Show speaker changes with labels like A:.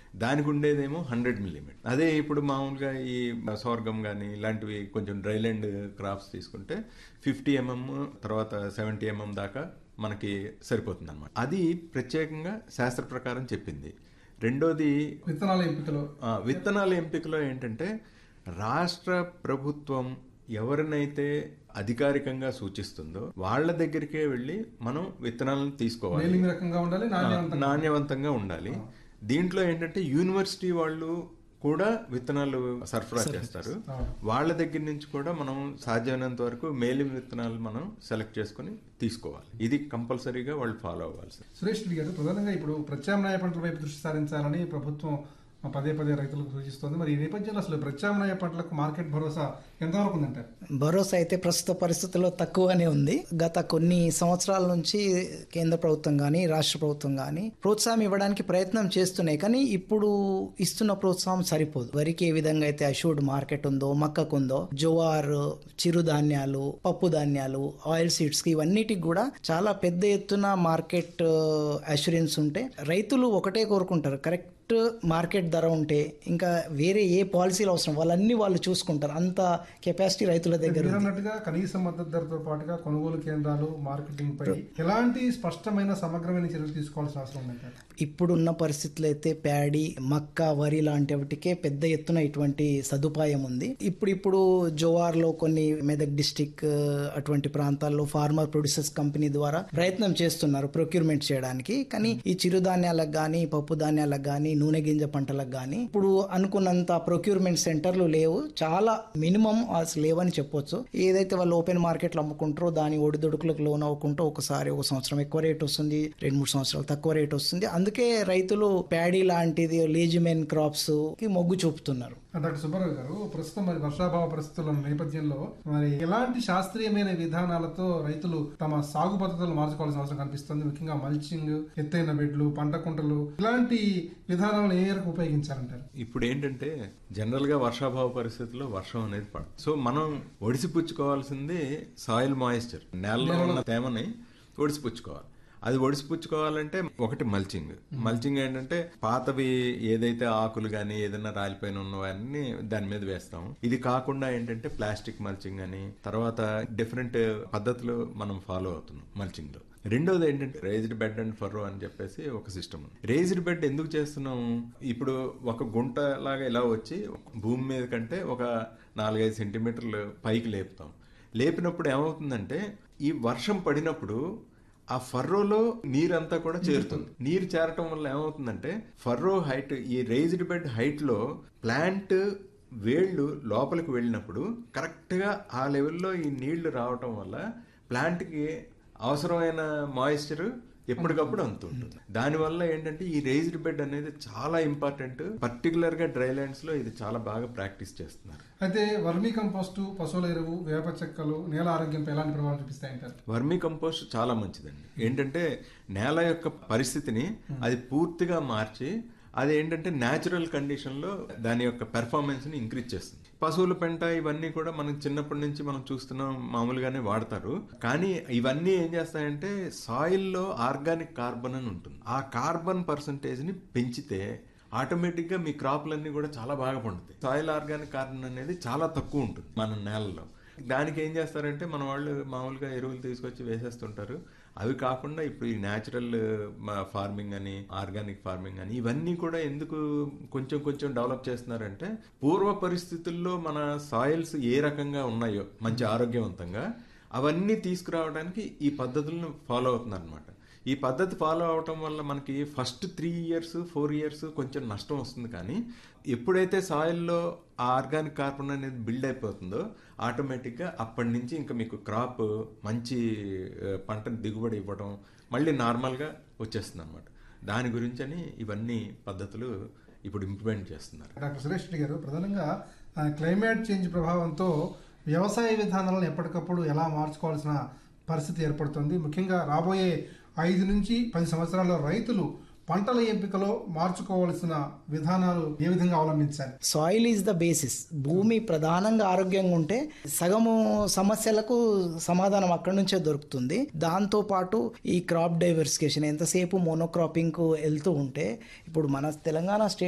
A: దానికి ఉండేదేమో hundred millimetre అదే ఇప్పుడు మామూలుగా ఈ సోర్గం కానీ ఇలాంటివి కొంచెం డ్రైలాండ్ క్రాప్స్ తీసుకుంటే ఫిఫ్టీ ఎంఎం తర్వాత సెవెంటీ ఎంఎం దాకా మనకి సరిపోతుంది అనమాట అది ప్రత్యేకంగా శాస్త్ర ప్రకారం చెప్పింది రెండోది
B: విత్తనాల ఎంపికలో
A: ఆ, విత్తనాల ఎంపికలో ఏంటంటే రాష్ట్ర ప్రభుత్వం ఎవరినైతే అధికారికంగా సూచిస్తుందో వాళ్ళ దగ్గరికే వెళ్ళి మనం విత్తనాలను తీసుకోవాలి
B: మేలింగ్ రకంగా ఉండాలి నాణ్యవంతంగా
A: నాణ్యవంతంగా ఉండాలి దీంట్లో ఏంటంటే యూనివర్సిటీ వాళ్ళు కూడా విత్తనాలు సరఫరా చేస్తారు వాళ్ళ దగ్గర నుంచి కూడా మనం సాధ్యమైనంత వరకు మేలిం విత్తనాలు మనం సెలెక్ట్ చేసుకుని తీసుకోవాలి ఇది కంపల్సరీగా వాళ్ళు ఫాలో అవ్వాల్సింది
B: సురేష్ రెడ్డి గారు ప్రధానంగా ఇప్పుడు ప్రత్యామ్నాయ పంటల వైపు దృష్టి సారించాలని ప్రభుత్వం పదే పదే రైతులకు సూచిస్తోంది మరి ఈ నేపథ్యంలో అసలు ప్రత్యామ్నాయ పంటలకు మార్కెట్ భరోసా ఎంతవరకు ఉందంటారు
C: భరోసా అయితే ప్రస్తుత పరిస్థితుల్లో తక్కువగానే ఉంది గత కొన్ని సంవత్సరాల నుంచి కేంద్ర ప్రభుత్వం కానీ రాష్ట్ర ప్రభుత్వం కానీ ప్రోత్సాహం ఇవ్వడానికి ప్రయత్నం చేస్తున్నాయి కానీ ఇప్పుడు ఇస్తున్న ప్రోత్సాహం సరిపోదు వరికి ఏ విధంగా అయితే అష్యూర్డ్ మార్కెట్ ఉందో మక్కకు ఉందో జోవార్ చిరుధాన్యాలు పప్పు ధాన్యాలు ఆయిల్ సీడ్స్ కి ఇవన్నిటికి కూడా చాలా పెద్ద ఎత్తున మార్కెట్ అష్యూరెన్స్ ఉంటే రైతులు ఒకటే కోరుకుంటారు కరెక్ట్ మార్కెట్ ధర ఉంటే ఇంకా వేరే ఏ పాలసీలు అవసరం వాళ్ళన్నీ వాళ్ళు చూసుకుంటారు అంత కెపాసిటీ రైతుల దగ్గర
B: మీరు
C: ఉంది.
B: అన్నట్టుగా కనీస మద్దతు ధరతో పాటుగా కొనుగోలు కేంద్రాలు మార్కెటింగ్ పై ఎలాంటి స్పష్టమైన సమగ్రమైన చర్యలు తీసుకోవాల్సిన అవసరం ఉందంటారు
C: ఇప్పుడున్న పరిస్థితులు అయితే ప్యాడీ మక్క వరి లాంటి వాటికే పెద్ద ఎత్తున ఇటువంటి సదుపాయం ఉంది ఇప్పుడు ఇప్పుడు జోవార్లో కొన్ని మెదక్ డిస్టిక్ అటువంటి ప్రాంతాల్లో ఫార్మర్ ప్రొడ్యూసర్స్ కంపెనీ ద్వారా ప్రయత్నం చేస్తున్నారు ప్రొక్యూర్మెంట్ చేయడానికి కానీ ఈ చిరుధాన్యాలకు కానీ పప్పు ధాన్యాలకు కానీ నూనె గింజ పంటలకు కానీ ఇప్పుడు అనుకున్నంత ప్రొక్యూర్మెంట్ సెంటర్లు లేవు చాలా మినిమం అసలు లేవని చెప్పొచ్చు ఏదైతే వాళ్ళు ఓపెన్ మార్కెట్లో అమ్ముకుంటారో దాని ఒడిదుడుకులకు లోన్ అవ్వకుంటూ ఒకసారి ఒక సంవత్సరం ఎక్కువ రేట్ వస్తుంది రెండు మూడు సంవత్సరాలు తక్కువ రేట్ వస్తుంది అందుకే రైతులు ప్యాడీ లాంటిది లేజిమెన్ క్రాప్స్ కి మొగ్గు చూపుతున్నారు
B: డాక్టర్ సుబ్బారావు గారు ప్రస్తుతం మరి వర్షాభావ పరిస్థితుల నేపథ్యంలో మరి ఎలాంటి శాస్త్రీయమైన విధానాలతో రైతులు తమ సాగు పద్ధతులు మార్చుకోవాల్సిన అవసరం కనిపిస్తుంది ముఖ్యంగా మల్చింగ్ ఎత్తైన బెడ్లు పంట కుంటలు ఇలాంటి విధానాలను ఏ మేరకు ఉపయోగించాలంటారు
A: ఇప్పుడు ఏంటంటే జనరల్ గా వర్షాభావ పరిస్థితుల్లో వర్షం అనేది పడదు సో మనం ఒడిసిపుచ్చుకోవాల్సింది సాయిల్ మాయిశ్చర్ నేలలో ఉన్న తేమని ఒడిసిపుచ్చుకోవాలి అది ఒడిసిపుచ్చుకోవాలంటే ఒకటి మల్చింగ్ మల్చింగ్ ఏంటంటే పాతవి ఏదైతే ఆకులు కానీ ఏదైనా రాలిపోయిన ఉన్నవన్నీ దాని మీద వేస్తాం ఇది కాకుండా ఏంటంటే ప్లాస్టిక్ మల్చింగ్ అని తర్వాత డిఫరెంట్ పద్ధతులు మనం ఫాలో అవుతున్నాం మల్చింగ్ లో రెండోది ఏంటంటే రేజ్డ్ బెడ్ అండ్ ఫర్రో అని చెప్పేసి ఒక సిస్టమ్ ఉంది రేజ్డ్ బెడ్ ఎందుకు చేస్తున్నాం ఇప్పుడు ఒక గుంట లాగా ఇలా వచ్చి భూమి మీద కంటే ఒక నాలుగైదు సెంటీమీటర్లు పైకి లేపుతాం లేపినప్పుడు ఏమవుతుందంటే ఈ వర్షం పడినప్పుడు ఆ ఫర్రోలో నీరంతా కూడా చేరుతుంది నీరు చేరటం వల్ల ఏమవుతుందంటే ఫర్రో హైట్ ఈ రేజ్డ్ బెడ్ హైట్ లో ప్లాంట్ వేళ్ళు లోపలికి వెళ్ళినప్పుడు కరెక్ట్ గా ఆ లెవెల్లో ఈ నీళ్లు రావటం వల్ల ప్లాంట్ కి అవసరమైన మాయిశ్చర్ ఎప్పటికప్పుడు అందుతుంటుంది దానివల్ల ఏంటంటే ఈ రేజ్డ్ బెడ్ అనేది చాలా ఇంపార్టెంట్ పర్టికులర్ గా డ్రై ల్యాండ్స్ లో ఇది చాలా బాగా ప్రాక్టీస్ చేస్తున్నారు
B: అయితే వర్మీ కంపోస్టు పశువుల ఎరువు వేప చెక్కలు నేల ఆరోగ్యంపై ఎలాంటి ప్రభావం చూపిస్తాయంటారు
A: వర్మీ కంపోస్ట్ చాలా మంచిదండి ఏంటంటే నేల యొక్క పరిస్థితిని అది పూర్తిగా మార్చి అది ఏంటంటే న్యాచురల్ కండిషన్ లో దాని యొక్క పెర్ఫార్మెన్స్ ని ఇంక్రీజ్ చేస్తుంది పశువుల పెంట ఇవన్నీ కూడా మనం చిన్నప్పటి నుంచి మనం చూస్తున్నాం మామూలుగానే వాడతారు కానీ ఇవన్నీ ఏం చేస్తాయంటే సాయిల్ లో ఆర్గానిక్ కార్బన్ అని ఉంటుంది ఆ కార్బన్ పర్సంటేజ్ ని పెంచితే ఆటోమేటిక్ గా మీ క్రాప్లన్నీ కూడా చాలా బాగా పండుతాయి సాయిల్ ఆర్గానిక్ కార్బన్ అనేది చాలా తక్కువ ఉంటుంది మన నేలలో దానికి ఏం చేస్తారంటే మన వాళ్ళు మామూలుగా ఎరువులు తీసుకొచ్చి వేసేస్తుంటారు అవి కాకుండా ఇప్పుడు ఈ న్యాచురల్ ఫార్మింగ్ అని ఆర్గానిక్ ఫార్మింగ్ అని ఇవన్నీ కూడా ఎందుకు కొంచెం కొంచెం డెవలప్ చేస్తున్నారంటే పూర్వ పరిస్థితుల్లో మన సాయిల్స్ ఏ రకంగా ఉన్నాయో మంచి ఆరోగ్యవంతంగా అవన్నీ తీసుకురావడానికి ఈ పద్ధతులను ఫాలో అవుతున్నారు అనమాట ఈ పద్ధతి ఫాలో అవటం వల్ల మనకి first three years four years కొంచెం నష్టం వస్తుంది కానీ ఎప్పుడైతే సాయిల్లో ఆ ఆర్గానిక్ కార్బన్ అనేది బిల్డ్ అయిపోతుందో ఆటోమేటిక్గా అప్పటి నుంచి ఇంకా మీకు క్రాప్ మంచి ఆ, పంటని దిగుబడి ఇవ్వడం మళ్ళీ నార్మల్గా వచ్చేస్తుంది అనమాట దాని గురించి అని ఇవన్నీ పద్ధతులు ఇప్పుడు ఇంప్లిమెంట్ చేస్తున్నారు
B: డాక్టర్ సురేష్ రెడ్డి గారు ప్రధానంగా ఆ, క్లైమేట్ చేంజ్ ప్రభావంతో వ్యవసాయ విధానాలను ఎప్పటికప్పుడు ఎలా మార్చుకోవాల్సిన పరిస్థితి ఏర్పడుతుంది ముఖ్యంగా రాబోయే ఐదు నుంచి పది సంవత్సరాల్లో రైతులు పంటల ఎంపికలో మార్చుకోవాల్సిన విధానాలు ఏ విధంగా అవలంబించాలి
C: సాయిల్ ఈజ్ ద బేసిస్ భూమి ప్రధానంగా ఆరోగ్యంగా ఉంటే సగము సమస్యలకు సమాధానం అక్కడి నుంచే దొరుకుతుంది దాంతో పాటు ఈ క్రాప్ డైవర్సిఫికేషన్ ఎంతసేపు మోనోక్రాపింగ్ కు వెళ్తూ ఉంటే ఇప్పుడు మన తెలంగాణ స్టేట్